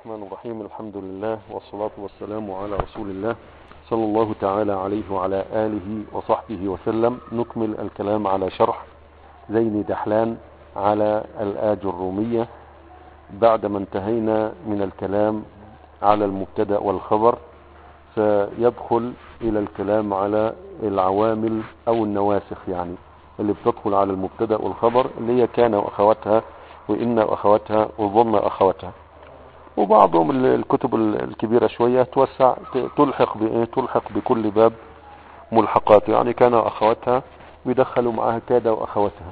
الرحمن الرحيم الحمد لله والصلاة والسلام على رسول الله صلى الله تعالى عليه وعلى آله وصحبه وسلم نكمل الكلام على شرح زين دحلان على الآج الرومية بعدما انتهينا من الكلام على المبتدا والخبر سيدخل إلى الكلام على العوامل أو النواسخ يعني اللي بتدخل على المبتدا والخبر اللي هي كان وأخواتها وإن وأخواتها وظن أخواتها وبعضهم الكتب الكبيرة شوية توسع تلحق بإيه تلحق بكل باب ملحقات يعني كان أخواتها بيدخلوا معها كاد وأخواتها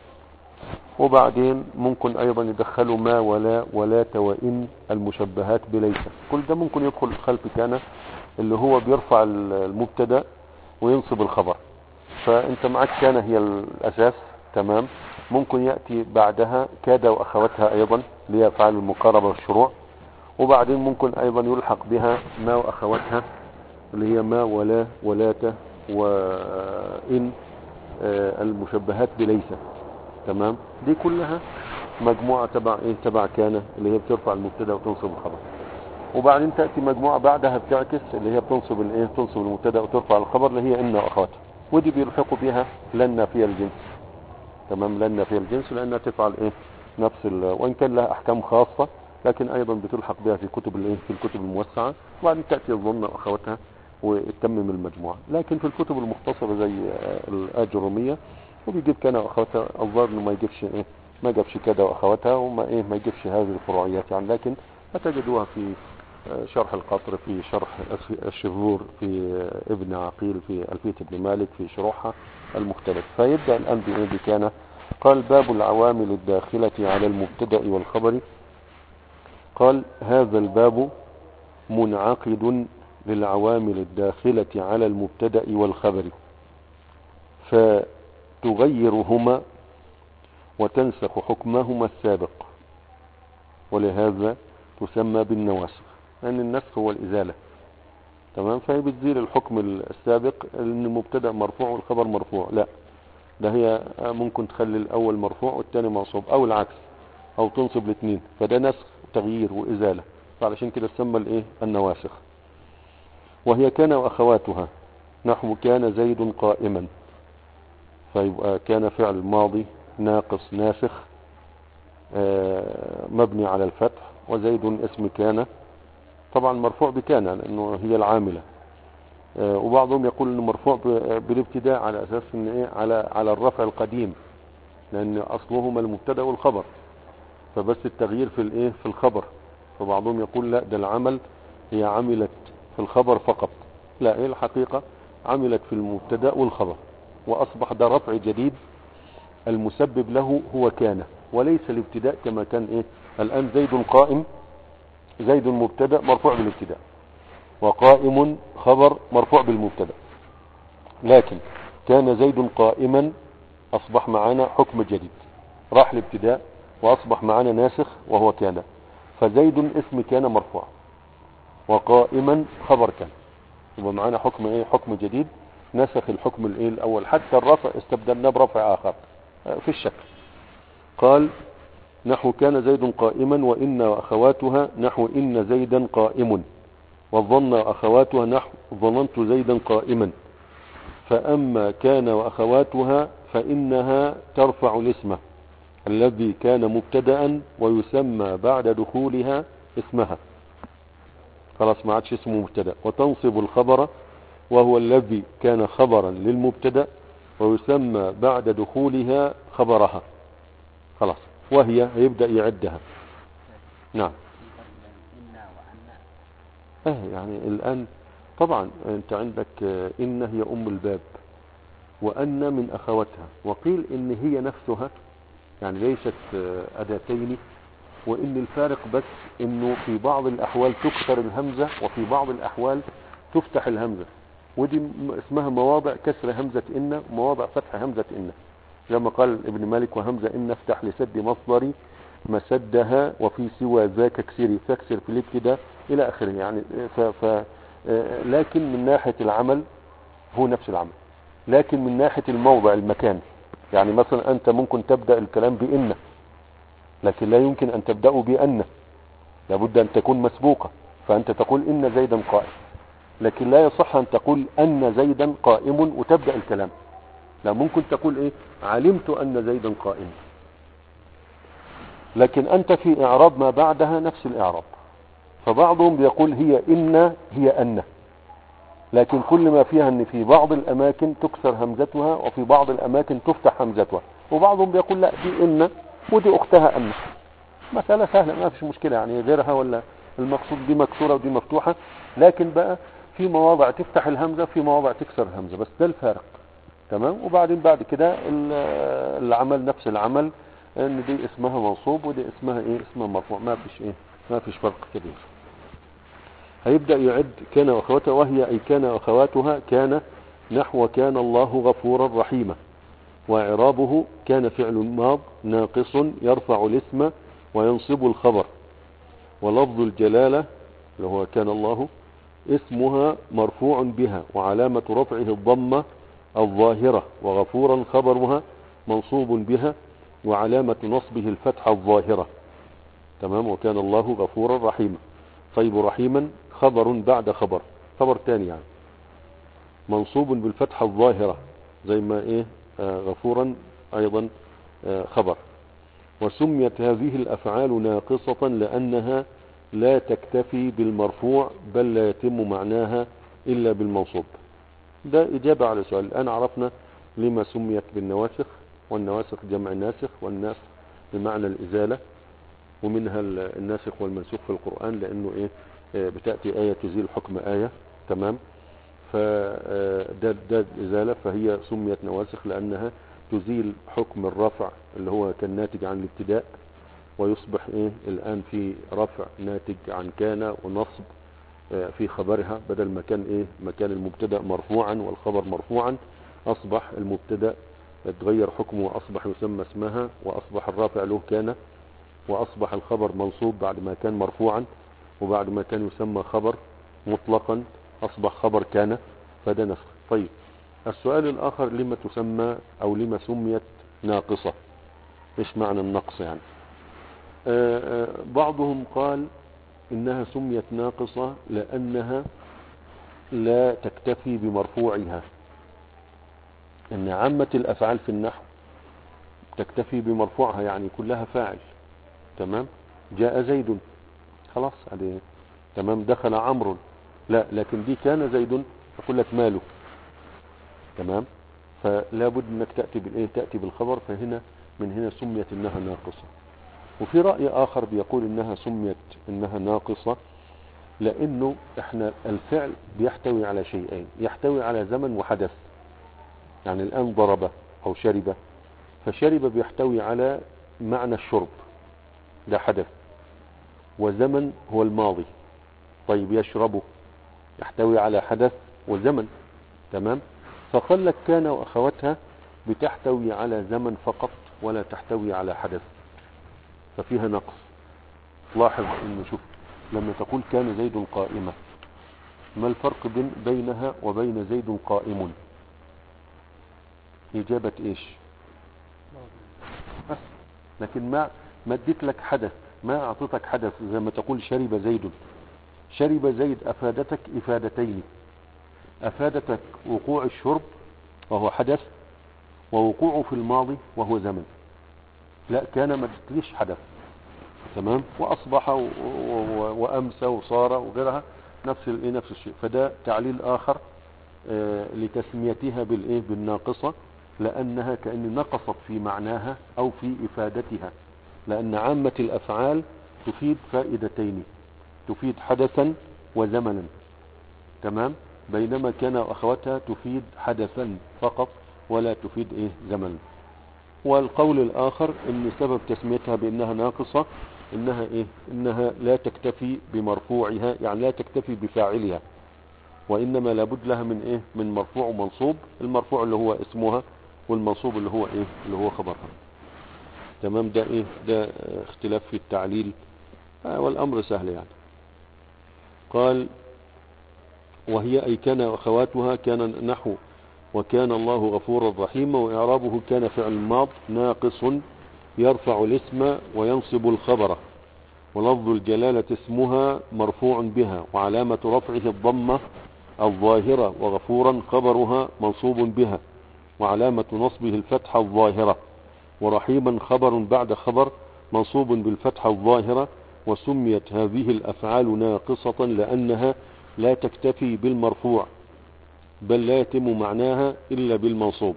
وبعدين ممكن أيضا يدخلوا ما ولا ولا وإن المشبهات بليس كل ده ممكن يدخل خلف كان اللي هو بيرفع المبتدا وينصب الخبر فانت معك كان هي الأساس تمام ممكن يأتي بعدها كاد وأخواتها أيضا اللي هي أفعال المقاربة والشروع وبعدين ممكن أيضا يلحق بها ما وأخواتها اللي هي ما ولا ولاة وإن المشبهات بليس تمام دي كلها مجموعة تبع ايه تبع كان اللي هي بترفع المبتدا وتنصب الخبر وبعدين تأتي مجموعة بعدها بتعكس اللي هي بتنصب الايه تنصب المبتدا وترفع الخبر اللي هي ان واخواتها ودي بيلحقوا بها لن في الجنس تمام لن في الجنس لانها تفعل ايه نفس وان كان لها احكام خاصة لكن ايضا بتلحق بها في كتب الايه في الكتب الموسعة وبعدين تأتي الظن واخواتها وتتمم المجموعة لكن في الكتب المختصرة زي الأجرمية وبيجيب كان واخواتها الظاهر انه ما يجيبش ايه ما جابش كده واخواتها وما ايه ما يجيبش هذه الفروعيات يعني لكن هتجدوها في شرح القطر في شرح الشذور في ابن عقيل في ألفية ابن مالك في شروحها المختلف فيبدأ الآن بإيه بكان قال باب العوامل الداخلة على المبتدأ والخبر قال هذا الباب منعقد للعوامل الداخلة على المبتدأ والخبر فتغيرهما وتنسخ حكمهما السابق ولهذا تسمى بالنواسخ لأن يعني النسخ هو الإزالة تمام فهي بتزيل الحكم السابق ان المبتدا مرفوع والخبر مرفوع لا ده هي ممكن تخلي الأول مرفوع والثاني منصوب أو العكس أو تنصب الاثنين فده نسخ تغيير وإزالة فعلشان كده تسمى الايه النواسخ وهي كان وأخواتها نحو كان زيد قائما فيبقى كان فعل ماضي ناقص ناسخ مبني على الفتح وزيد اسم كان طبعا مرفوع بكان لانه هي العاملة وبعضهم يقول انه مرفوع بالابتداء على اساس ان ايه على على الرفع القديم لان اصلهما المبتدا والخبر فبس التغيير في الايه في الخبر فبعضهم يقول لا ده العمل هي عملت في الخبر فقط لا هي الحقيقة عملت في المبتدا والخبر واصبح ده رفع جديد المسبب له هو كان وليس الابتداء كما كان ايه الان زيد قائم زيد مبتدا مرفوع بالابتداء وقائم خبر مرفوع بالمبتدا لكن كان زيد قائما اصبح معنا حكم جديد راح الابتداء واصبح معنا ناسخ وهو كان فزيد اسم كان مرفوع وقائما خبر كان يبقى معنا حكم ايه حكم جديد نسخ الحكم الايه الاول حتى الرفع استبدلناه برفع اخر في الشكل قال نحو كان زيد قائما وإن وأخواتها نحو إن زيدا قائم والظن أخواتها نحو ظننت زيدا قائما فأما كان وأخواتها فإنها ترفع الاسم الذي كان مبتدا ويسمى بعد دخولها اسمها خلاص ما عادش اسمه مبتدا وتنصب الخبر وهو الذي كان خبرا للمبتدا ويسمى بعد دخولها خبرها خلاص وهي هيبدأ يعدها نعم اه يعني الآن طبعا انت عندك إن هي أم الباب وأن من أخواتها وقيل إن هي نفسها يعني ليست أداتين وإن الفارق بس إنه في بعض الأحوال تكسر الهمزة وفي بعض الأحوال تفتح الهمزة ودي اسمها مواضع كسر همزة إن مواضع فتح همزة إن لما قال ابن مالك وهمزة إن افتح لسد مصدري مسدها وفي سوى ذاك كسري فاكسر في الابتداء إلى آخره يعني ف ف لكن من ناحية العمل هو نفس العمل لكن من ناحية الموضع المكان يعني مثلا أنت ممكن تبدأ الكلام بإن لكن لا يمكن أن تبدأه بأن لابد أن تكون مسبوقة فأنت تقول إن زيدا قائم لكن لا يصح أن تقول أن زيدا قائم وتبدأ الكلام لا ممكن تقول إيه علمت أن زيدا قائم لكن أنت في إعراب ما بعدها نفس الإعراب فبعضهم بيقول هي إن هي أن لكن كل ما فيها أن في بعض الأماكن تكسر همزتها وفي بعض الأماكن تفتح همزتها وبعضهم بيقول لا دي إن ودي أختها أن مسألة سهلة ما فيش مشكلة يعني غيرها ولا المقصود دي مكسورة ودي مفتوحة لكن بقى في مواضع تفتح الهمزة في مواضع تكسر الهمزة بس ده الفارق تمام وبعدين بعد كده العمل نفس العمل ان دي اسمها منصوب ودي اسمها ايه اسمها مرفوع ما فيش ايه ما فيش فرق كبير هيبدأ يعد كان واخواتها وهي اي كان واخواتها كان نحو كان الله غفورا رحيما وإعرابه كان فعل ماض ناقص يرفع الاسم وينصب الخبر ولفظ الجلالة اللي هو كان الله اسمها مرفوع بها وعلامة رفعه الضمة الظاهرة وغفورا خبرها منصوب بها وعلامة نصبه الفتحة الظاهرة تمام وكان الله غفورا رحيما طيب رحيما خبر بعد خبر خبر تاني يعني منصوب بالفتحة الظاهرة زي ما ايه آه غفورا ايضا آه خبر وسميت هذه الافعال ناقصة لانها لا تكتفي بالمرفوع بل لا يتم معناها الا بالمنصوب ده اجابة على سؤال الان عرفنا لما سميت بالنواسخ والنواسخ جمع ناسخ والناسخ بمعنى الازالة ومنها الناسخ والمنسوخ في القرآن لانه ايه بتأتي آية تزيل حكم آية تمام فده ده الإزالة فهي سميت نواسخ لأنها تزيل حكم الرفع اللي هو كان ناتج عن الابتداء ويصبح ايه الآن في رفع ناتج عن كان ونصب في خبرها بدل ما كان ايه مكان المبتدا مرفوعا والخبر مرفوعا أصبح المبتدا تغير حكمه وأصبح يسمى اسمها وأصبح الرافع له كان وأصبح الخبر منصوب بعد ما كان مرفوعا وبعد ما كان يسمى خبر مطلقا أصبح خبر كان فده نسخ طيب السؤال الآخر لما تسمى أو لما سميت ناقصة إيش معنى النقص يعني آآ آآ بعضهم قال إنها سميت ناقصة لأنها لا تكتفي بمرفوعها إن عامة الأفعال في النحو تكتفي بمرفوعها يعني كلها فاعل تمام جاء زيد خلاص عليه تمام دخل عمرو لا لكن دي كان زيد اقول لك ماله تمام فلا بد انك تاتي بالايه تاتي بالخبر فهنا من هنا سميت انها ناقصه وفي راي اخر بيقول انها سميت انها ناقصه لانه احنا الفعل بيحتوي على شيئين يحتوي على زمن وحدث يعني الان ضرب او شرب فشرب بيحتوي على معنى الشرب ده حدث وزمن هو الماضي طيب يشربه يحتوي على حدث وزمن تمام فقال لك كان واخواتها بتحتوي على زمن فقط ولا تحتوي على حدث ففيها نقص لاحظ انه شوف لما تقول كان زيد قائمة ما الفرق بين بينها وبين زيد قائم اجابة ايش بس لكن ما ما اديت لك حدث ما اعطيتك حدث زي ما تقول شرب زيد شرب زيد افادتك افادتين افادتك وقوع الشرب وهو حدث ووقوعه في الماضي وهو زمن لا كان ما تدريش حدث تمام واصبح و... و... وامسى وصار وغيرها نفس الايه نفس الشيء فده تعليل اخر آه لتسميتها بالايه بالناقصه لانها كان نقصت في معناها او في افادتها لان عامه الافعال تفيد فائدتين تفيد حدثا وزمنا تمام بينما كان اخواتها تفيد حدثا فقط ولا تفيد ايه زمن والقول الاخر ان سبب تسميتها بانها ناقصة انها ايه انها لا تكتفي بمرفوعها يعني لا تكتفي بفاعلها وانما لابد لها من ايه من مرفوع ومنصوب المرفوع اللي هو اسمها والمنصوب اللي هو ايه اللي هو خبرها تمام ده ايه ده اختلاف في التعليل آه والامر سهل يعني قال وهي اي كان اخواتها كان نحو وكان الله غفورا رحيما وإعرابه كان فعل ماض ناقص يرفع الاسم وينصب الخبر ولفظ الجلالة اسمها مرفوع بها وعلامة رفعه الضمة الظاهرة وغفورا خبرها منصوب بها وعلامة نصبه الفتحة الظاهرة ورحيما خبر بعد خبر منصوب بالفتحة الظاهرة وسميت هذه الأفعال ناقصة لأنها لا تكتفي بالمرفوع بل لا يتم معناها إلا بالمنصوب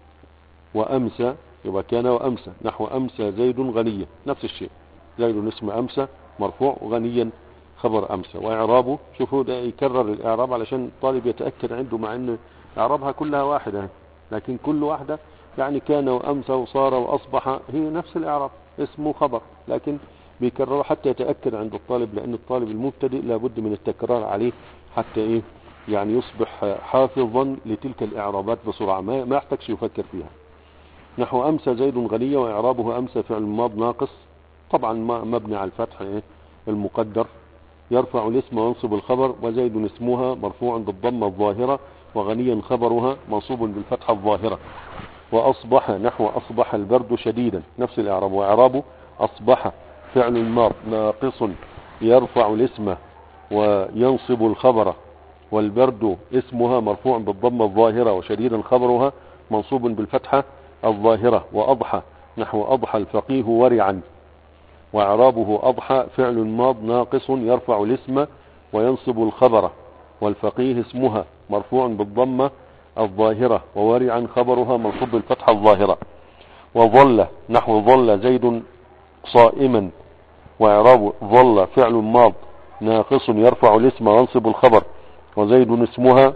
وأمسى يبقى كان وأمسى نحو أمسى زيد غنيا نفس الشيء زيد اسم أمسى مرفوع غنيا خبر أمسى وإعرابه شوفوا ده يكرر الإعراب علشان الطالب يتأكد عنده مع أن إعرابها كلها واحدة لكن كل واحدة يعني كان وأمسى وصار وأصبح هي نفس الإعراب اسمه خبر لكن بيكرره حتى يتأكد عند الطالب لأن الطالب المبتدئ لابد من التكرار عليه حتى إيه يعني يصبح حافظا لتلك الإعرابات بسرعة ما ما يحتاجش يفكر فيها نحو أمسى زيد غنية وإعرابه أمسى فعل ماض ناقص طبعا مبني على الفتح إيه المقدر يرفع الاسم وينصب الخبر وزيد اسمها مرفوع بالضمة الظاهرة وغنيا خبرها منصوب بالفتحة الظاهرة وأصبح نحو أصبح البرد شديدا نفس الإعراب وإعرابه أصبح فعل ماض ناقص يرفع الاسم وينصب الخبر والبرد اسمها مرفوع بالضمة الظاهرة وشديدا خبرها منصوب بالفتحة الظاهرة وأضحى نحو أضحى الفقيه ورعا وإعرابه أضحى فعل ماض ناقص يرفع الاسم وينصب الخبر والفقيه اسمها مرفوع بالضمة الظاهرة وورعا خبرها منصوب بالفتحة الظاهرة وظل نحو ظل زيد صائما وإعراب ظل فعل ماض ناقص يرفع الاسم وينصب الخبر وزيد اسمها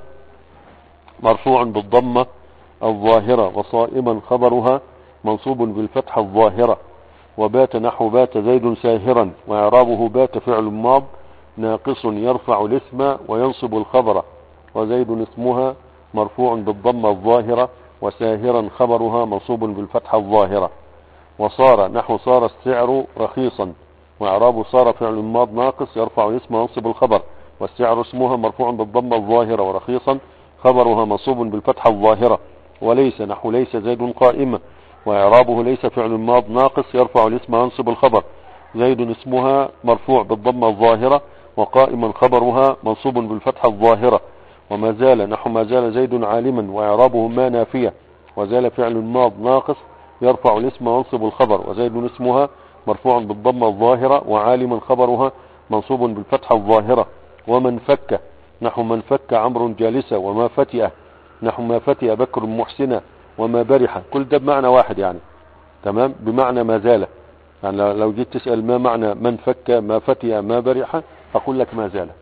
مرفوع بالضمة الظاهرة وصائما خبرها منصوب بالفتحة الظاهرة وبات نحو بات زيد ساهرا وإعرابه بات فعل ماض ناقص يرفع الاسم وينصب الخبر وزيد اسمها مرفوع بالضمة الظاهرة وساهرا خبرها منصوب بالفتحة الظاهرة وصار نحو صار السعر رخيصا وإعراب صار فعل ماض ناقص يرفع الاسم وينصب الخبر والسعر اسمها مرفوع بالضمة الظاهرة ورخيصا خبرها منصوب بالفتحة الظاهرة وليس نحو ليس زيد قائمة وإعرابه ليس فعل ماض ناقص يرفع الاسم وينصب الخبر زيد اسمها مرفوع بالضمة الظاهرة وقائما خبرها منصوب بالفتحة الظاهرة وما زال نحو ما زال زيد عالما وإعرابه ما نافية وزال فعل ماض ناقص يرفع الاسم وينصب الخبر وزيد اسمها مرفوع بالضمة الظاهرة وعالما خبرها منصوب بالفتحة الظاهرة ومن فك نحو من فك عمرو جالسة وما فتئ نحو ما فتئ بكر محسنة وما برح كل ده بمعنى واحد يعني تمام بمعنى ما زال يعني لو جيت تسأل ما معنى من فك ما فتئ ما برح أقول لك ما زال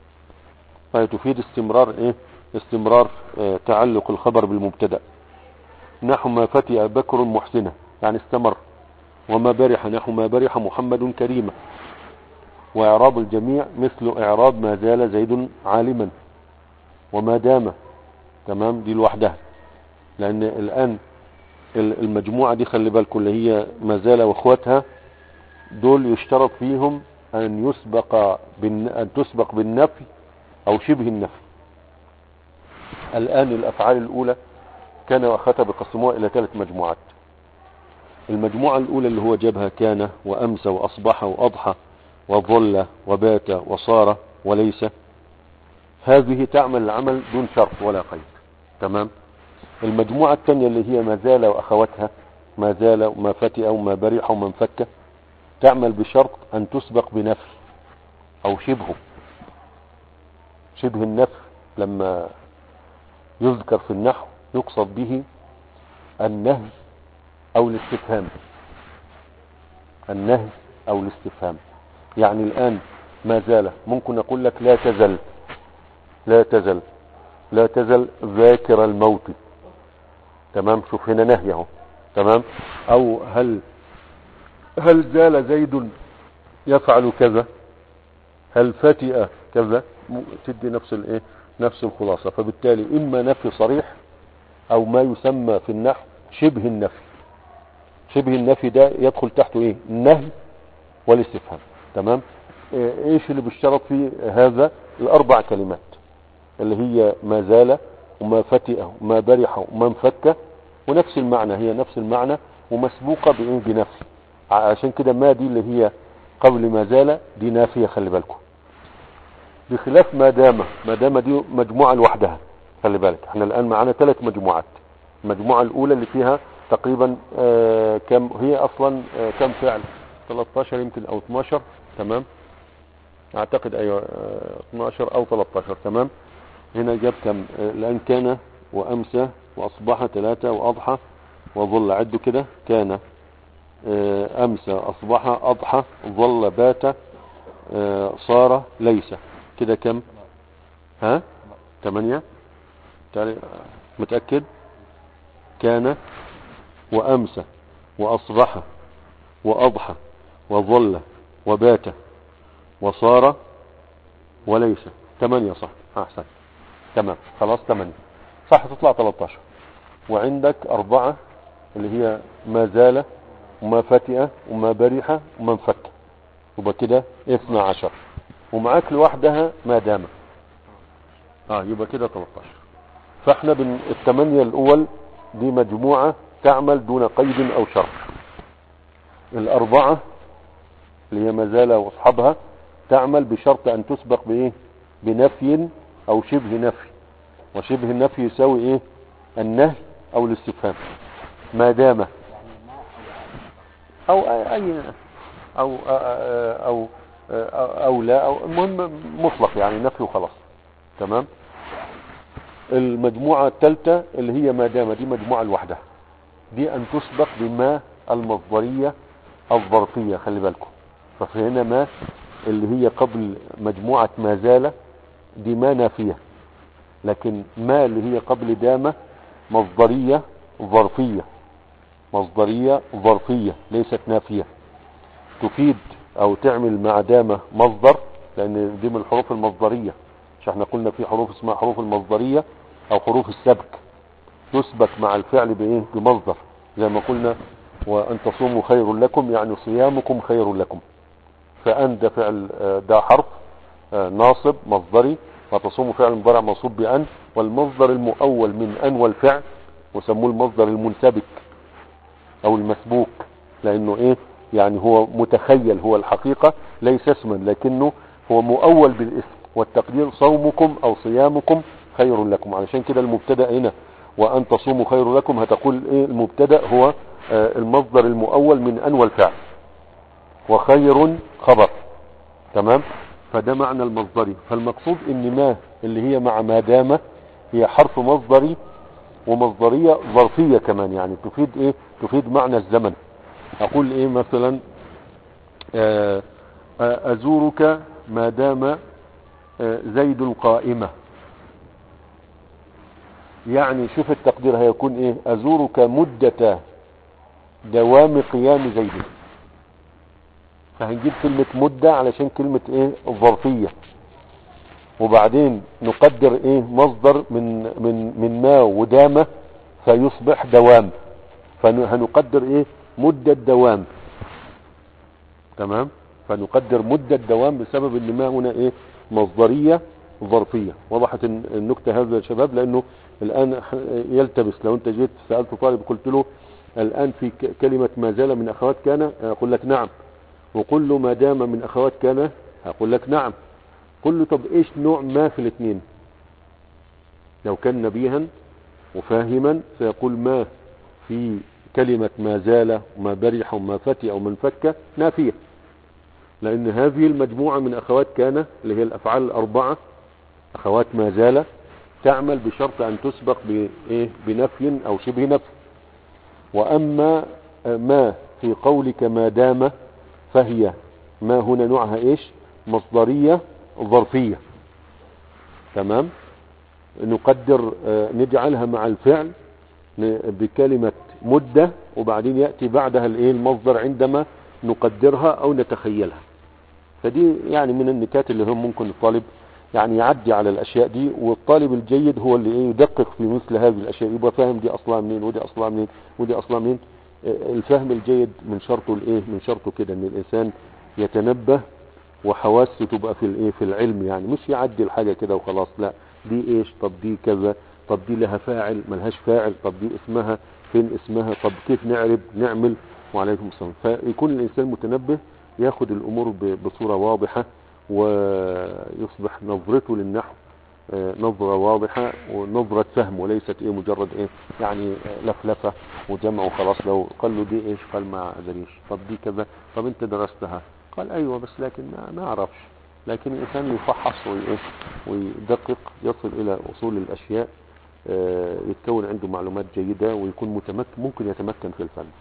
فهي تفيد استمرار ايه استمرار اه تعلق الخبر بالمبتدا نحو ما فتئ بكر محسنة يعني استمر وما برح نحو ما برح محمد كريمة وإعراب الجميع مثل إعراب ما زال زيد عالما وما دام تمام دي لوحدها لأن الآن المجموعة دي خلي بالكم اللي هي ما زال واخواتها دول يشترط فيهم أن يسبق أن تسبق بالنفي أو شبه النفي الآن الأفعال الأولى كان وأخذها بقسموها إلى ثلاث مجموعات المجموعة الأولى اللي هو جابها كان وأمسى وأصبح وأضحى وظل وبات وصار وليس هذه تعمل العمل دون شرط ولا قيد تمام المجموعة الثانية اللي هي ما زال وأخواتها ما زال وما فتئ وما برح وما انفك تعمل بشرط أن تسبق بنفي أو شبهه شبه النفي لما يذكر في النحو يقصد به النهي او الاستفهام النهي او الاستفهام يعني الان ما زال ممكن اقول لك لا تزل لا تزل لا تزل ذاكر الموت تمام شوف هنا نهي اهو تمام او هل هل زال زيد يفعل كذا هل فتئ كذا تدي نفس الايه نفس الخلاصة فبالتالي اما نفي صريح او ما يسمى في النحو شبه النفي شبه النفي ده يدخل تحته ايه النهي والاستفهام تمام ايش اللي بيشترط في هذا الاربع كلمات اللي هي ما زال وما فتئ وما برح وما انفك ونفس المعنى هي نفس المعنى ومسبوقة بايه بنفي عشان كده ما دي اللي هي قبل ما زال دي نافية خلي بالكم بخلاف ما دام ما دام دي مجموعة لوحدها خلي بالك احنا الآن معانا ثلاث مجموعات المجموعة الأولى اللي فيها تقريبا آه كم هي أصلا آه كم فعل 13 يمكن أو 12 تمام أعتقد أيوة آه 12 أو 13 تمام هنا جاب كم آه الآن كان وأمسى وأصبح ثلاثة وأضحى وظل عدوا كده كان آه أمسى أصبح أضحى ظل بات آه صار ليس كده كم ها ثمانية تعالي متأكد كان وأمسى وأصبح وأضحى وظل وبات وصار وليس ثمانية صح أحسن تمام خلاص ثمانية صح تطلع 13 وعندك أربعة اللي هي ما زال وما فتئ وما برح وما انفك يبقى كده 12 ومعاك لوحدها ما دام اه يبقى كده 13 فاحنا بن الثمانية الاول دي مجموعة تعمل دون قيد او شرط الاربعة اللي هي ما زال واصحابها تعمل بشرط ان تسبق بايه بنفي او شبه نفي وشبه النفي يساوي ايه النهي او الاستفهام ما دام او اي او او, أو او لا او المهم مطلق يعني نفي وخلاص تمام المجموعة الثالثة اللي هي ما دام دي مجموعة لوحدها دي ان تسبق بما المصدرية الظرفية خلي بالكم فهنا ما اللي هي قبل مجموعة ما زال دي ما نافية لكن ما اللي هي قبل دامة مصدرية ظرفية مصدرية ظرفية ليست نافية تفيد او تعمل مع دامة مصدر لان دي من الحروف المصدرية مش احنا قلنا في حروف اسمها حروف المصدرية او حروف السبك تثبت مع الفعل بايه بمصدر زي ما قلنا وان تصوموا خير لكم يعني صيامكم خير لكم فان ده فعل ده حرف ناصب مصدري وتصوموا فعل مضارع منصوب بان والمصدر المؤول من ان والفعل وسموه المصدر المنسبك او المسبوك لانه ايه يعني هو متخيل هو الحقيقة ليس اسما لكنه هو مؤول بالاسم والتقدير صومكم او صيامكم خير لكم علشان كده المبتدا هنا وان تصوموا خير لكم هتقول ايه المبتدا هو آه المصدر المؤول من ان والفعل وخير خبر تمام فده معنى المصدري فالمقصود ان ما اللي هي مع ما دام هي حرف مصدري ومصدرية ظرفية كمان يعني تفيد ايه تفيد معنى الزمن اقول ايه مثلا آه ازورك ما دام زيد قائمة يعني شوف التقدير هيكون ايه ازورك مدة دوام قيام زيد فهنجيب كلمة مدة علشان كلمة ايه الظرفية وبعدين نقدر ايه مصدر من من من ما ودامة فيصبح دوام فهنقدر ايه مدة دوام تمام فنقدر مدة دوام بسبب ان ما هنا ايه مصدرية ظرفية وضحت النكتة هذا يا شباب لانه الان يلتبس لو انت جيت سألت طالب قلت له الان في كلمة ما زال من اخوات كان اقول لك نعم وقل له ما دام من اخوات كان اقول لك نعم قل له طب ايش نوع ما في الاثنين لو كان نبيها وفاهما سيقول ما في كلمة ما زال وما برح وما فتي او من فك نافية لان هذه المجموعة من اخوات كان اللي هي الافعال الاربعة اخوات ما زال تعمل بشرط ان تسبق بايه بنفي او شبه نفي واما ما في قولك ما دام فهي ما هنا نوعها ايش مصدرية ظرفية تمام نقدر نجعلها مع الفعل بكلمة مدة وبعدين يأتي بعدها الايه المصدر عندما نقدرها او نتخيلها فدي يعني من النكات اللي هم ممكن الطالب يعني يعدي على الاشياء دي والطالب الجيد هو اللي ايه يدقق في مثل هذه الاشياء يبقى فاهم دي اصلها منين ودي اصلها منين ودي اصلها منين الفهم الجيد من شرطه الايه من شرطه كده ان الانسان يتنبه وحواسه تبقى في الايه في العلم يعني مش يعدي الحاجه كده وخلاص لا دي ايش طب دي كذا طب دي لها فاعل ملهاش فاعل طب دي اسمها فين اسمها طب كيف نعرب نعمل وعليكم السلام فيكون الانسان متنبه ياخد الامور ب- بصورة واضحة ويصبح نظرته للنحو آه، نظرة واضحة ونظرة فهم وليست ايه مجرد ايه يعني آه، لفلفة وجمع وخلاص لو قال له دي ايش قال ما ادريش طب دي كذا طب انت درستها قال ايوه بس لكن ما, ما اعرفش لكن الانسان يفحص وإيه ويدقق يصل الى اصول الاشياء آه، يتكون عنده معلومات جيدة ويكون متمكن ممكن يتمكن في الفن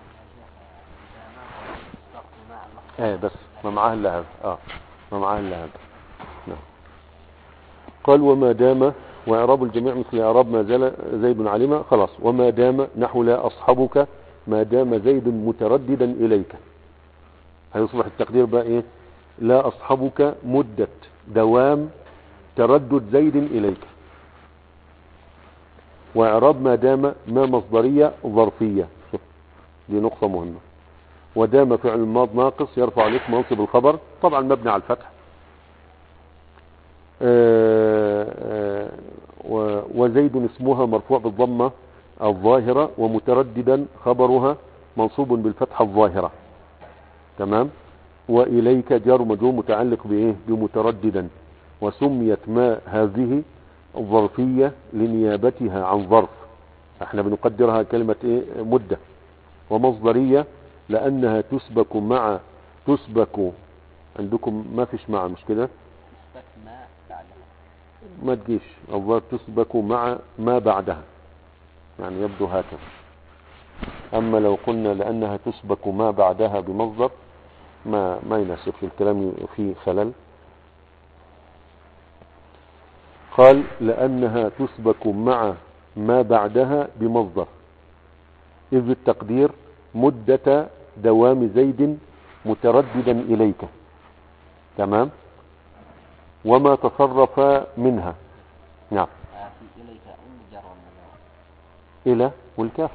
ايه بس ما معاه الا هذا اه ما معاه الا هذا نعم قال وما دام واعراب الجميع مثل اعراب ما زال زيد علم خلاص وما دام نحو لا اصحبك ما دام زيد مترددا اليك هيصبح التقدير بقى ايه لا اصحبك مدة دوام تردد زيد اليك واعراب ما دام ما مصدرية ظرفية شوف دي نقطة مهمة ودام فعل الماض ناقص يرفع عليك منصب الخبر طبعا مبني على الفتح آه، آه، و- وزيد اسمها مرفوع بالضمة الظاهرة ومترددا خبرها منصوب بالفتحة الظاهرة تمام وإليك جار مجرور متعلق بإيه بمترددا وسميت ما هذه ظرفية لنيابتها عن ظرف احنا بنقدرها كلمة ايه مدة ومصدرية لأنها تسبك مع تسبك عندكم ما فيش مع مش كده ما بعدها ما تجيش الظرف تسبك مع ما بعدها يعني يبدو هكذا أما لو قلنا لأنها تسبك ما بعدها بمصدر ما ما يناسب في الكلام فيه خلل قال لأنها تسبك مع ما بعدها بمصدر إذ التقدير مدة دوام زيد مترددا إليك تمام وما تصرف منها نعم آه، في إليك إن جر والمجرور إلى والكاف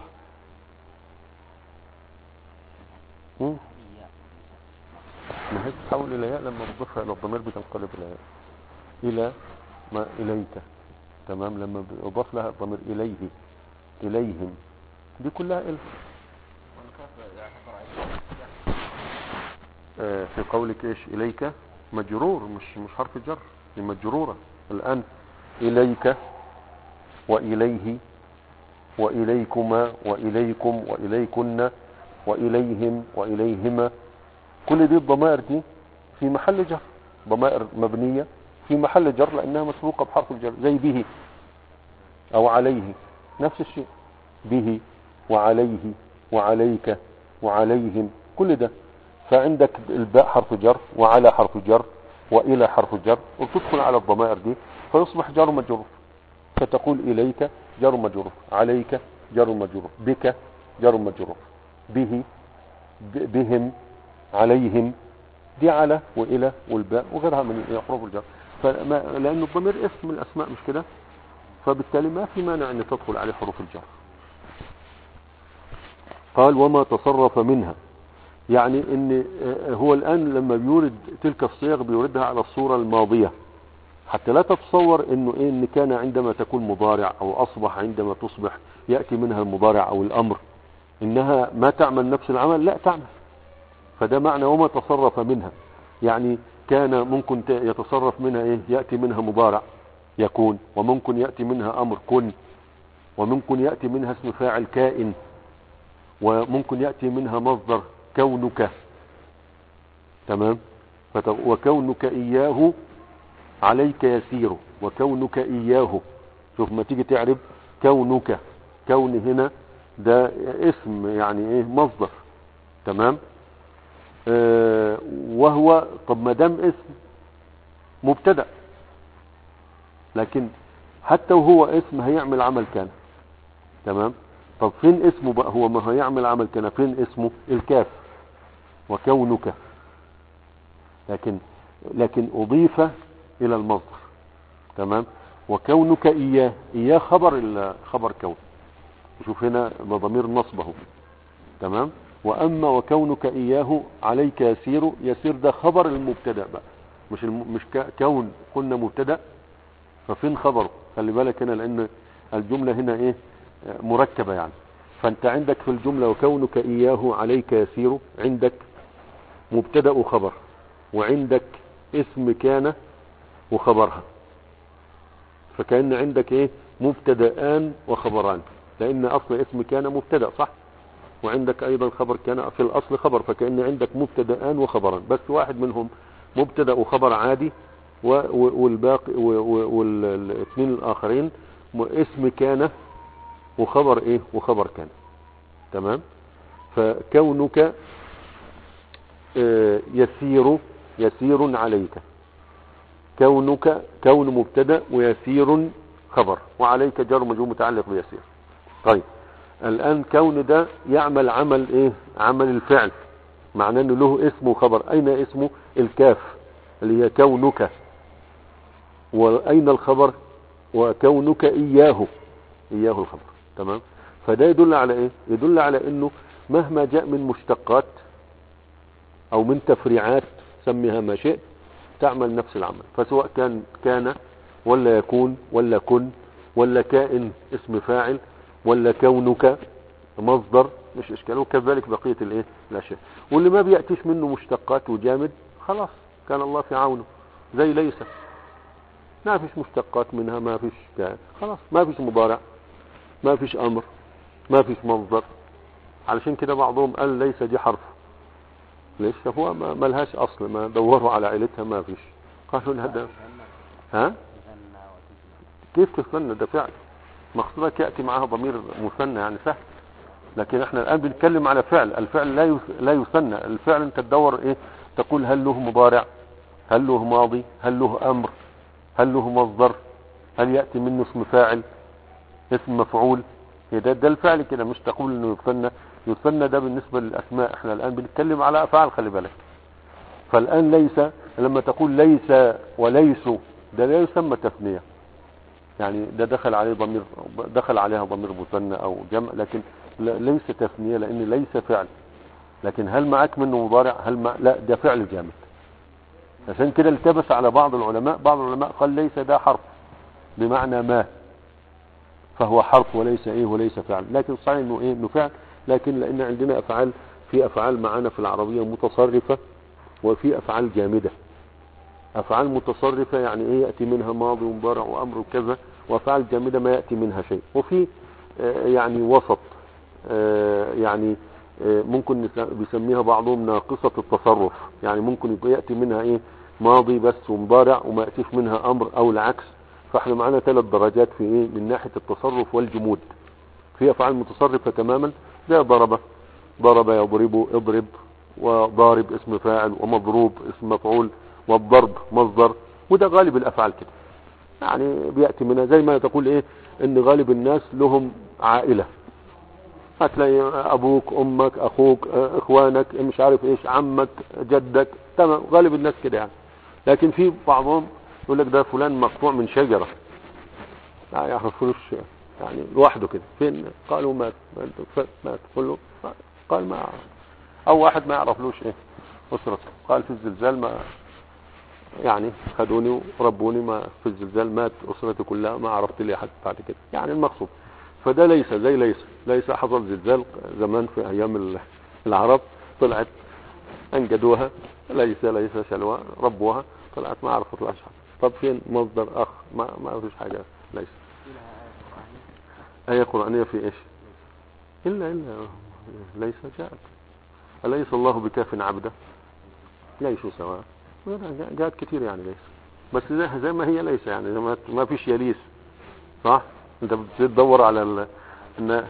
مم. إياه. ما هي تتحول إلى ياء لما تضيفها إلى الضمير بتنقلب إلى ياء إلى ما إليك تمام لما بيضاف لها الضمير إليه إليهم دي كلها إلى آه، في قولك إيش إليك مجرور مش مش حرف جر دي مجرورة الآن إليك وإليه وإليكما وإليكم وإليكن وإليهم وإليهما كل دي الضمائر دي في محل جر ضمائر مبنية في محل جر لأنها مسبوقة بحرف الجر زي به أو عليه نفس الشيء به وعليه وعليك وعليهم كل ده فعندك الباء حرف جر وعلى حرف جر وإلى حرف جر وتدخل على الضمائر دي فيصبح جر مجرور فتقول إليك جر مجرور عليك جر مجرور بك جر مجرور به ب- بهم عليهم دي على وإلى والباء وغيرها من حروف الجر فما لأن الضمير اسم من الأسماء مش كده فبالتالي ما في مانع أن تدخل عليه حروف الجر قال وما تصرف منها يعني ان آه، هو الآن لما بيورد تلك الصيغ بيوردها على الصورة الماضية حتى لا تتصور انه ايه ان كان عندما تكون مضارع او اصبح عندما تصبح يأتي منها المضارع او الامر انها ما تعمل نفس العمل لا تعمل فده معنى وما تصرف منها يعني كان ممكن ت- يتصرف منها ايه يأتي منها مضارع يكون وممكن يأتي منها امر كن وممكن يأتي منها اسم فاعل كائن وممكن يأتي منها مصدر كونك تمام فت- وكونك إياه عليك يسير وكونك إياه شوف ما تيجي تعرف كونك كون هنا ده اسم يعني ايه مصدر تمام آه وهو طب ما دام اسم مبتدا لكن حتى وهو اسم هيعمل عمل كان تمام طب فين اسمه بقى هو ما هيعمل عمل كان فين اسمه الكاف وكونك لكن لكن اضيف الى المصدر تمام وكونك اياه اياه خبر ال- خبر كون شوف هنا ضمير نصبه تمام واما وكونك اياه عليك يسير يسير ده خبر المبتدا بقى مش الم... مش ك... كون قلنا مبتدا ففين خبره خلي بالك هنا لان الجمله هنا ايه آه، مركبه يعني فانت عندك في الجمله وكونك اياه عليك يسير عندك مبتدا وخبر وعندك اسم كان وخبرها فكأن عندك ايه مبتدأان وخبران لان اصل اسم كان مبتدا صح وعندك ايضا خبر كان في الاصل خبر فكأن عندك مبتدأان وخبران بس واحد منهم مبتدا وخبر عادي و- و- والباقي والاثنين الاخرين م- اسم كان وخبر ايه وخبر كان تمام فكونك آه، يسير يسير عليك كونك كون مبتدا ويسير خبر وعليك جر مجرور متعلق بيسير طيب الان كون ده يعمل عمل ايه عمل الفعل معناه انه له اسم وخبر اين اسمه الكاف اللي هي كونك واين الخبر وكونك اياه اياه الخبر تمام فده يدل على ايه يدل على انه مهما جاء من مشتقات او من تفريعات سميها ما شئت تعمل نفس العمل فسواء كان كان ولا يكون ولا كن ولا كائن اسم فاعل ولا كونك مصدر مش اشكال وكذلك بقية الايه الاشياء واللي ما بيأتيش منه مشتقات وجامد خلاص كان الله في عونه زي ليس ما فيش مشتقات منها ما فيش كائن خلاص ما فيش مضارع ما فيش امر ما فيش مصدر علشان كده بعضهم قال ليس دي حرف ليش هو ما ما لهاش اصل ما دوروا على عيلتها ما فيش قالوا هذا ها مثنى وتثنى كيف تثنى ده فعل مقصودك ياتي معها ضمير مثنى يعني سهل لكن احنا الان بنتكلم على فعل الفعل لا يث- لا يثنى الفعل انت تدور ايه تقول هل له مضارع هل له ماضي هل له امر هل له مصدر هل ياتي منه اسم فاعل اسم مفعول هي ده ده الفعل كده مش تقول انه يثنى يثنى ده بالنسبه للاسماء احنا الان بنتكلم على افعال خلي بالك فالان ليس لما تقول ليس وليسوا ده لا يسمى تثنيه يعني ده دخل عليه ضمير دخل عليها ضمير مثنى او جمع لكن لا- ليس تثنيه لان ليس فعل لكن هل معك منه مضارع هل ما لا ده فعل جامد عشان كده التبس على بعض العلماء بعض العلماء قال ليس ده حرف بمعنى ما فهو حرف وليس ايه وليس فعل لكن صحيح انه ايه انه فعل لكن لان عندنا افعال في افعال معانا في العربيه متصرفه وفي افعال جامده افعال متصرفه يعني ايه ياتي منها ماضي ومضارع وامر وكذا وافعال جامده ما ياتي منها شيء وفي آه، يعني وسط آه، يعني آه، ممكن نس- بيسميها بعضهم ناقصه التصرف يعني ممكن يبقى ياتي منها ايه ماضي بس ومضارع وما ياتيش منها امر او العكس فاحنا معانا ثلاث درجات في ايه من ناحيه التصرف والجمود في افعال متصرفه تماما زي ضرب ضرب يضرب اضرب وضارب اسم فاعل ومضروب اسم مفعول والضرب مصدر وده غالب الافعال كده يعني بياتي منها زي ما تقول ايه ان غالب الناس لهم عائله هتلاقي ابوك امك اخوك اه، اخوانك مش عارف ايش عمك جدك تمام غالب الناس كده يعني لكن في بعضهم يقول لك ده فلان مقطوع من شجره لا يعرفوش يعني لوحده كده فين قالوا مات مات مات قل له قال ما أعرف. او واحد ما يعرفلوش ايه اسرته قال في الزلزال ما يعني خدوني وربوني ما في الزلزال مات اسرتي كلها ما عرفت لي حد بعد كده يعني المقصود فده ليس زي ليس ليس حصل زلزال زمان في ايام ال- العرب طلعت انجدوها ليس ليس شلوى ربوها طلعت ما عرفت لهاش حد طب فين مصدر اخ ما ما فيش حاجه ليس آية قرآنية في إيش إلا إلا ليس جاءت أليس الله بكاف عبده ليسوا سواء جاءت كتير يعني ليس بس زي, زي ما هي ليس يعني زي ما, ما فيش يليس صح انت بتدور على ال... ان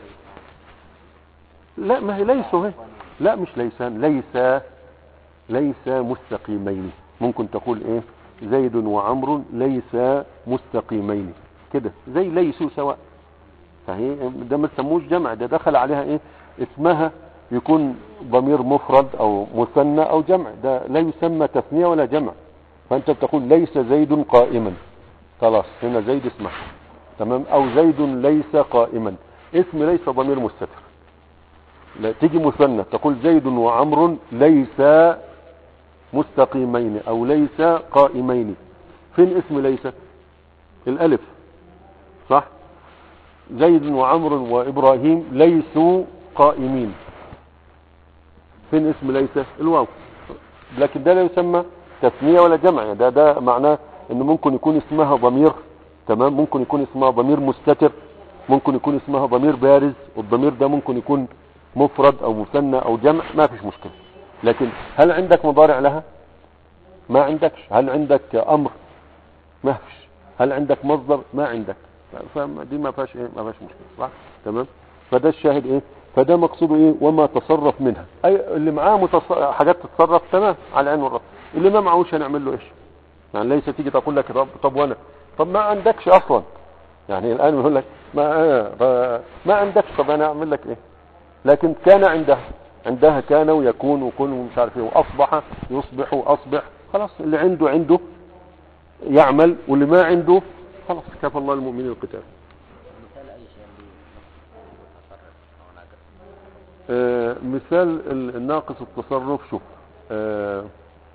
لا ما هي ليسوا هي لا مش ليسان ليس ليس مستقيمين ممكن تقول ايه زيد وعمر ليس مستقيمين كده زي ليسوا سواء فهي ده ما تسموش جمع ده دخل عليها ايه اسمها يكون ضمير مفرد او مثنى او جمع ده لا يسمى تثنية ولا جمع فانت بتقول ليس زيد قائما خلاص هنا زيد اسمه تمام او زيد ليس قائما اسم ليس ضمير مستتر لا تيجي مثنى تقول زيد وعمر ليس مستقيمين او ليس قائمين فين اسم ليس الالف صح زيد وعمر وابراهيم ليسوا قائمين فين اسم ليس الواو لكن ده لا يسمى تثنية ولا جمع يعني ده ده معناه انه ممكن يكون اسمها ضمير تمام ممكن يكون اسمها ضمير مستتر ممكن يكون اسمها ضمير بارز والضمير ده ممكن يكون مفرد او مثنى او جمع ما فيش مشكلة لكن هل عندك مضارع لها ما عندكش هل عندك امر ما فيش هل عندك مصدر ما عندك فدي ما فيهاش ايه ما فيهاش مشكله صح تمام فده الشاهد ايه فده مقصوده ايه وما تصرف منها اي اللي معاه متص... حاجات تتصرف تمام على العين والراس اللي ما معهوش هنعمل له ايش يعني ليس تيجي تقول لك طب, طب وانا طب ما عندكش اصلا يعني الان بيقول لك ما آه ما عندكش طب انا اعمل لك ايه لكن كان عندها عندها كان ويكون وكن ومش عارف ايه واصبح يصبح واصبح خلاص اللي عنده عنده يعمل واللي ما عنده خلاص كفى الله المؤمنين القتال مثال أي شيء متصرف أو ناقص آه مثال ال- الناقص التصرف شوف آه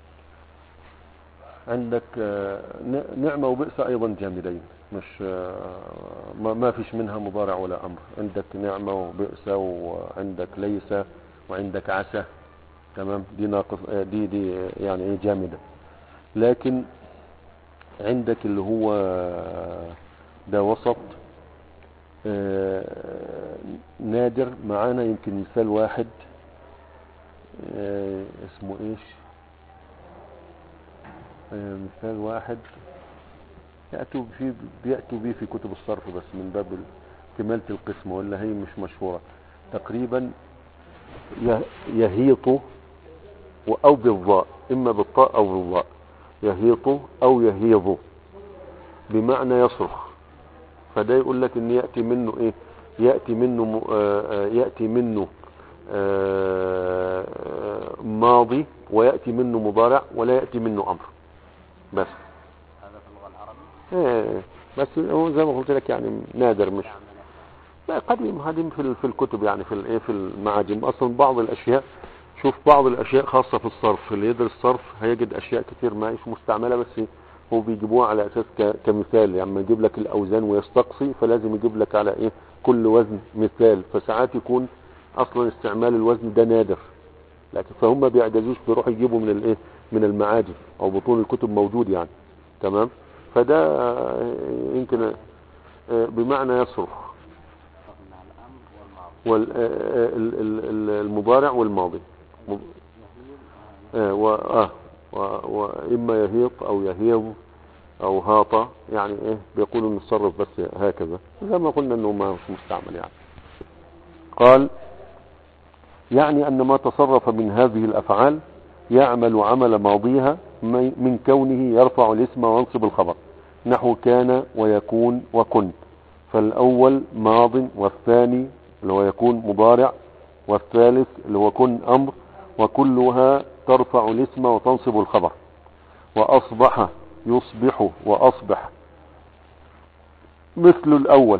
عندك آه ن- نعمة وبئس أيضا جامدين مش آه ما, ما فيش منها مضارع ولا أمر عندك نعمة وبئس وعندك ليس وعندك عسى تمام دي ناقص آه دي دي يعني ايه جامدة لكن عندك اللي هو ده وسط آه، نادر معانا يمكن مثال واحد آه، اسمه ايش آه، مثال واحد يأتوا فيه بيأتوا به في كتب الصرف بس من باب ال- كمالة القسم ولا هي مش مشهورة تقريبا يه- يهيط و- أو بالضاء إما بالطاء أو بالضاء يهيط أو يهيض بمعنى يصرخ فده يقول لك ان يأتي منه ايه يأتي منه م- آه، آه، يأتي منه آه، آه، ماضي ويأتي منه مضارع ولا يأتي منه أمر بس هذا في اللغة العربية إيه، بس هو زي ما قلت لك يعني نادر مش تعمل لا قديم قديم في ال- في الكتب يعني في الايه في المعاجم اصلا بعض الاشياء شوف بعض الاشياء خاصه في الصرف اللي يدرس صرف هيجد اشياء كتير ما مش مستعمله بس هو بيجيبوها على اساس ك- كمثال يعني لما يجيب لك الاوزان ويستقصي فلازم يجيب لك على ايه كل وزن مثال فساعات يكون اصلا استعمال الوزن ده نادر لكن فهم ما بيعجزوش بيروحوا يجيبوا من الايه من المعاجم او بطون الكتب موجود يعني تمام فده آه، يمكن آه، بمعنى يصرخ قلنا الأمر والماضي والمضارع والماضي م- يهيل آه، و- آه، و- وإما يهيط أو يهيض أو هاط يعني إيه بيقولوا نتصرف بس هكذا زي ما قلنا إنه ما مش مستعمل يعني قال يعني أن ما تصرف من هذه الأفعال يعمل عمل ماضيها مي- من كونه يرفع الاسم وينصب الخبر نحو كان ويكون وكن فالأول ماض والثاني اللي هو يكون مضارع والثالث اللي هو كن أمر وكلها ترفع الاسم وتنصب الخبر وأصبح يصبح وأصبح مثل الأول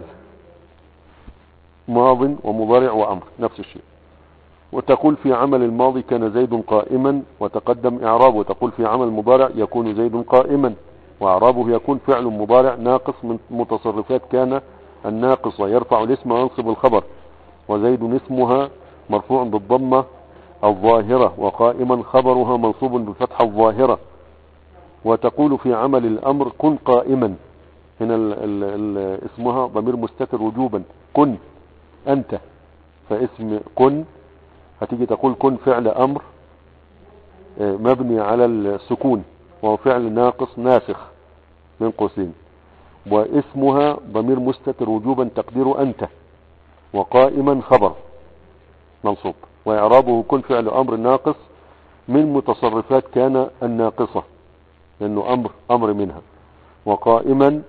ماض ومضارع وأمر نفس الشيء وتقول في عمل الماضي كان زيد قائما وتقدم إعرابه وتقول في عمل المضارع يكون زيد قائما وإعرابه يكون فعل مضارع ناقص من متصرفات كان الناقصة يرفع الاسم وينصب الخبر وزيد اسمها مرفوع بالضمة الظاهرة وقائما خبرها منصوب بالفتحة الظاهرة وتقول في عمل الأمر كن قائما هنا ال ال ال اسمها ضمير مستتر وجوبا كن أنت فاسم كن هتيجي تقول كن فعل أمر آه، مبني على السكون وهو فعل ناقص ناسخ من قوسين واسمها ضمير مستتر وجوبا تقدير أنت وقائما خبر منصوب وإعرابه كن فعل أمر ناقص من متصرفات كان الناقصة لأنه أمر أمر منها وقائما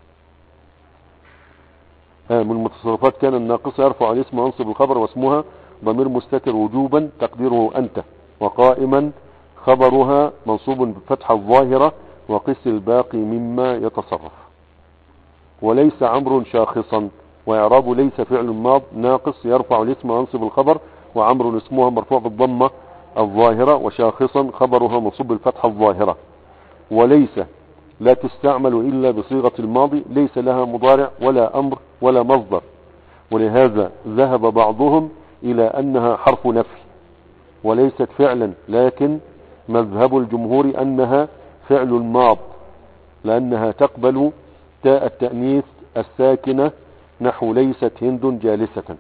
آه، من متصرفات كان الناقصة يرفع الاسم وينصب الخبر واسمها ضمير مستتر وجوبا تقديره أنت وقائما خبرها منصوب بالفتحة الظاهرة وقس الباقي مما يتصرف وليس عمرو شاخصا وإعراب ليس فعل ماض ناقص يرفع الاسم وينصب الخبر وعمر اسمها مرفوع بالضمة الظاهرة وشاخصا خبرها منصوب بالفتحة الظاهرة وليس لا تستعمل إلا بصيغة الماضي ليس لها مضارع ولا أمر ولا مصدر ولهذا ذهب بعضهم إلى أنها حرف نفي وليست فعلا لكن مذهب الجمهور أنها فعل الماض لأنها تقبل تاء التأنيث الساكنة نحو ليست هند جالسة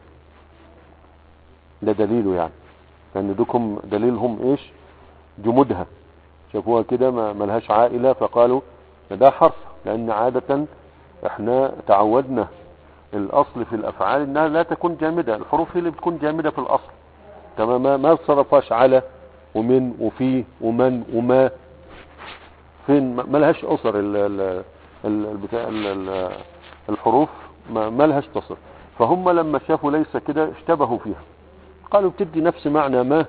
ده دليله يعني لأن دوكم دليلهم إيش جمودها شافوها كده ما ملهاش عائلة فقالوا ده حرف لأن عادة احنا تعودنا الأصل في الأفعال إنها لا تكون جامدة الحروف هي اللي بتكون جامدة في الأصل تمام ما ما تصرفهاش على ومن وفي ومن وما فين ما لهاش أصر ال ال ال البتاع ال ال الحروف ما, ما لهاش تصر فهم لما شافوا ليس كده اشتبهوا فيها قالوا بتدي نفس معنى ما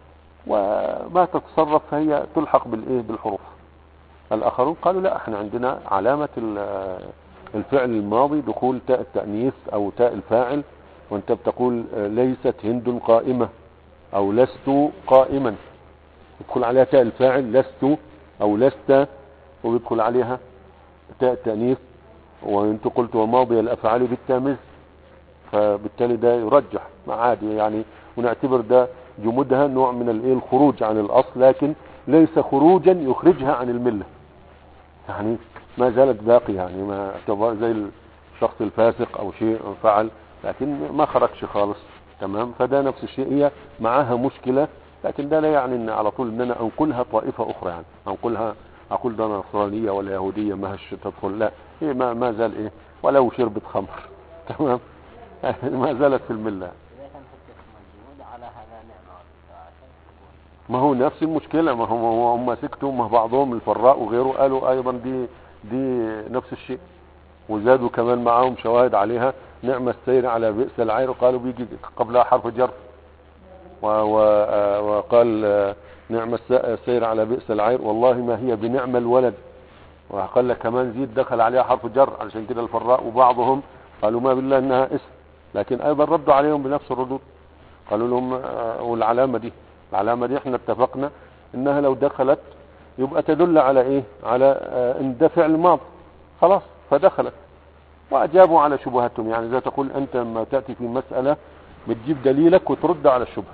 وما تتصرف فهي تلحق بالايه بالحروف الاخرون قالوا لا احنا عندنا علامة ال- الفعل الماضي دخول تاء التأنيث او تاء الفاعل وانت بتقول ليست هند قائمة او لست قائما يدخل عليها تاء الفاعل لست او لست ويدخل عليها تاء التأنيث وانت قلت وماضي الافعال بالتامز فبالتالي ده يرجح ما عادي يعني ونعتبر ده جمودها نوع من الايه الخروج عن الاصل لكن ليس خروجا يخرجها عن المله يعني ما زالت باقي يعني ما اعتبر زي الشخص الفاسق او شيء فعل لكن ما خرجش خالص تمام فده نفس الشيء هي معاها مشكله لكن ده لا يعني ان على طول ان انا انقلها طائفه اخرى يعني انقلها اقول ده نصرانيه ولا يهوديه ما هش تدخل لا هي ما ما زال ايه ولو شربت خمر تمام ما زالت في المله إذا كان حتى اسم الجمود على هذا نعمة عشان تكون ما هو نفس المشكلة ما هو هم سكتوا ما بعضهم الفراء وغيره قالوا ايضا دي دي نفس الشيء وزادوا كمان معاهم شواهد عليها نعم السير على بئس العير قالوا بيجي قبلها حرف جر و و آه وقال آه، نعم الس- السير على بئس العير والله ما هي بنعم الولد وقال لك كمان زيد دخل عليها حرف جر علشان كده الفراء وبعضهم قالوا ما بالله انها اسم لكن ايضا ردوا عليهم بنفس الردود قالوا لهم آه، والعلامة دي العلامة دي احنا اتفقنا انها لو دخلت يبقى تدل على ايه على آه، ان ده فعل ماض خلاص فدخلت واجابوا على شبهتهم يعني زي تقول انت لما تأتي في مسألة بتجيب دليلك وترد على الشبهة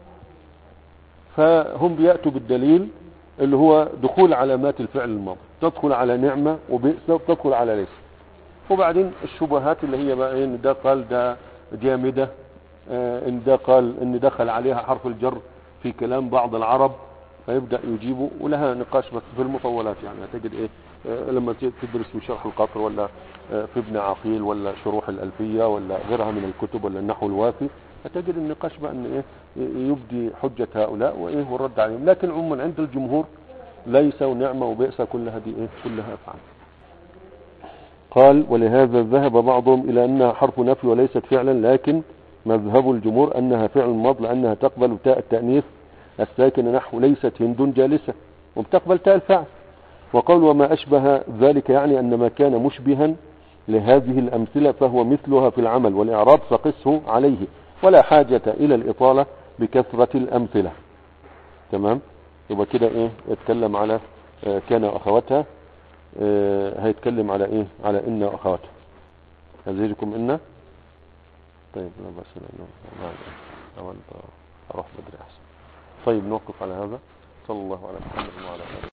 فهم بيأتوا بالدليل اللي هو دخول علامات الفعل الماضي تدخل على نعمة وبئس وتدخل على ليس وبعدين الشبهات اللي هي بقى إيه، ان ده قال ده جامدة آه، ان ده قال ان دخل عليها حرف الجر في كلام بعض العرب فيبدأ يجيبوا ولها نقاش بس في المطولات يعني هتجد ايه آه، لما ت- تدرس في شرح القطر ولا آه، في ابن عقيل ولا شروح الألفية ولا غيرها من الكتب ولا النحو الوافي هتجد النقاش بقى ان ايه ي- يبدي حجة هؤلاء وايه والرد عليهم لكن عموما عند الجمهور ليس ونعمة وبئس كلها دي ايه كلها افعال قال ولهذا ذهب بعضهم إلى أنها حرف نفي وليست فعلا لكن مذهب الجمهور أنها فعل ماض لأنها تقبل تاء التأنيث الساكن نحو ليست هند جالسة وبتقبل تاء الفاعل وقول وما أشبه ذلك يعني أن ما كان مشبها لهذه الأمثلة فهو مثلها في العمل والإعراب فقسه عليه ولا حاجة إلى الإطالة بكثرة الأمثلة تمام يبقى كده إيه يتكلم على آه، كان أخواتها آه، هيتكلم على ايه على ان واخواته ازيدكم ان طيب لا بس لانه بعد اول اروح بدري احسن طيب نوقف على هذا صلى الله على محمد وعلى اله